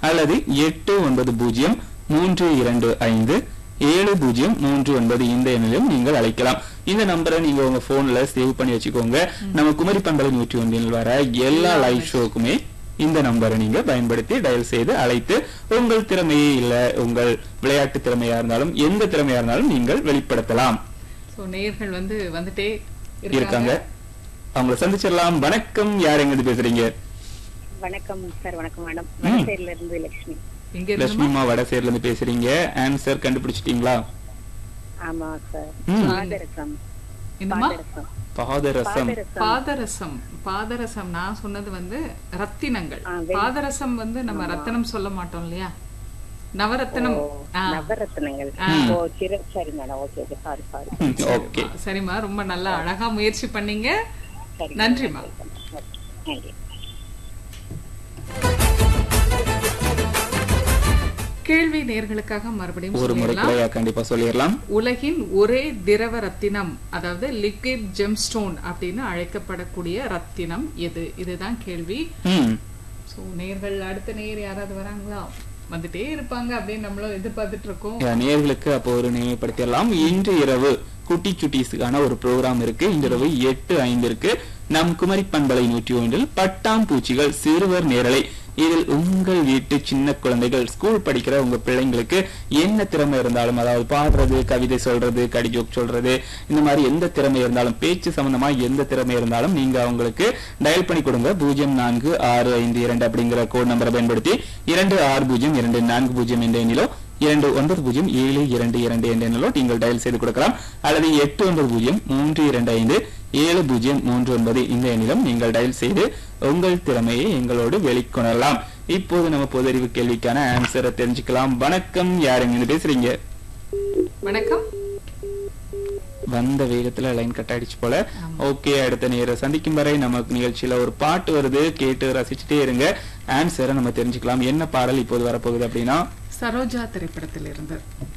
அல்லது எட்டு ஒன்பது பூஜ்ஜியம் மூன்று இரண்டு ஐந்து ஏழு பூஜ்ஜியம் மூன்று ஒன்பது இந்த எண்ணிலும் நீங்கள் அழைக்கலாம் இந்த நம்பரை நீங்க உங்க போன்ல சேவ் பண்ணி வச்சுக்கோங்க நம்ம குமரி பண்பலை நூற்றி ஒன்றில் வர எல்லா லைவ் ஷோக்குமே இந்த நம்பரை நீங்க பயன்படுத்தி டயல் செய்து அழைத்து உங்கள் திறமையே இல்ல உங்கள் விளையாட்டு திறமையா இருந்தாலும் எந்த திறமையா இருந்தாலும் நீங்கள் வெளிப்படுத்தலாம் சோ நேயர்கள் வந்து வந்துட்டே இருக்காங்க அவங்கள சந்திச்சிடலாம் வணக்கம் யார் எங்க இருந்து பேசுறீங்க வணக்கம் சார் வணக்கம் மேடம் ம். வடசேரில இருந்து லட்சுமி இங்க இருந்துமா லட்சுமிமா வடசேர்ல இருந்து பேசுறீங்க ஆன்சர் கண்டுபிடிச்சிட்டீங்களா ஆமா சார் ம். பாதரசம் என்னமா பாதரசம் பாதரசம் பாதரசம் பாதரசம் பாதரசம் நான் சொன்னது வந்து ரத்தினங்கள் ஆ, வெள்ளி- பாதரசம் வந்து நம்ம ரத்தனம் சொல்ல மாட்டோம் இல்லையா நவரத்தினம் ஓ, ஆ. நவரத்னங்கள் ஆ. ஓ சரி சரி madam okay okay sorry sorry okay சரிம்மா ரொம்ப நல்லா அழகா முயற்சி பண்ணீங்க சரி நன்றிம்மா தேங்க்யூ கேள்வி நேர்களுக்காக மறுபடியும் ஒரு முறை சொல்லிடலாம் கூட கண்டிப்பா சொல்லிடலாம் உலகின் ஒரே திரவ ரத்தினம் அதாவது லிக்விட் ஜெம்ஸ்டோன் அப்படின்னு அழைக்கப்படக்கூடிய ரத்தினம் எது இதுதான் கேள்வி ம் சோ நேர்கள் அடுத்த நேர் யாராவது வராங்களா வந்துட்டே இருப்பாங்க அப்படின்னு நம்மளும் எதிர்பார்த்துட்டு இருக்கோம் அஹ் நேயர்களுக்கு அப்போ ஒரு நினைவுபடுத்திடலாம் இன்று இரவு குட்டி சுட்டீஸுக்கான ஒரு ப்ரோக்ராம் இருக்கு இன்று இரவு எட்டு ஐந்திற்கு நம் குமரி பண்பலை நூற்றி ஒன்றில் பட்டாம் பூச்சிகள் சிறுவர் நேரலை இதில் உங்கள் வீட்டு சின்ன குழந்தைகள் ஸ்கூல் படிக்கிற உங்க பிள்ளைங்களுக்கு என்ன திறமை இருந்தாலும் அதாவது பாடுறது கவிதை சொல்றது கடிஜோக் சொல்றது இந்த மாதிரி எந்த திறமை இருந்தாலும் பேச்சு சம்பந்தமா எந்த திறமை இருந்தாலும் நீங்க அவங்களுக்கு டயல் பண்ணி கொடுங்க பூஜ்ஜியம் நான்கு ஆறு ஐந்து இரண்டு அப்படிங்கிற கோட் நம்பரை பயன்படுத்தி இரண்டு ஆறு பூஜ்ஜியம் இரண்டு நான்கு பூஜ்ஜியம் என்ற எண்ணிலோ இரண்டு ஒன்பது பூஜ்ஜியம் ஏழு இரண்டு இரண்டு என்ற எண்ணிலோ நீங்கள் டயல் செய்து கொடுக்கலாம் அல்லது எட்டு ஒன்பது பூஜ்ஜியம் மூன்று இரண்டு ஐந்து ஏழு பூஜ்ஜியம் மூன்று ஒன்பது இந்த எண்ணிலும் நீங்கள் டயல் செய்து உங்கள் திறமையை எங்களோடு வெளிக்கொணரலாம் இப்போது நம்ம பொது அறிவு கேள்விக்கான ஆன்சரை தெரிஞ்சுக்கலாம் வணக்கம் யார் எங்க பேசுறீங்க வணக்கம் வந்த வேகத்துல லைன் கட் ஆயிடுச்சு போல ஓகே அடுத்த நேரம் சந்திக்கும் வரை நமக்கு நிகழ்ச்சியில ஒரு பாட்டு வருது கேட்டு ரசிச்சுட்டே இருங்க ஆன்சரை நம்ம தெரிஞ்சுக்கலாம் என்ன பாடல் இப்போது வரப்போகுது அப்படின்னா சரோஜா திரைப்படத்தில் இருந்து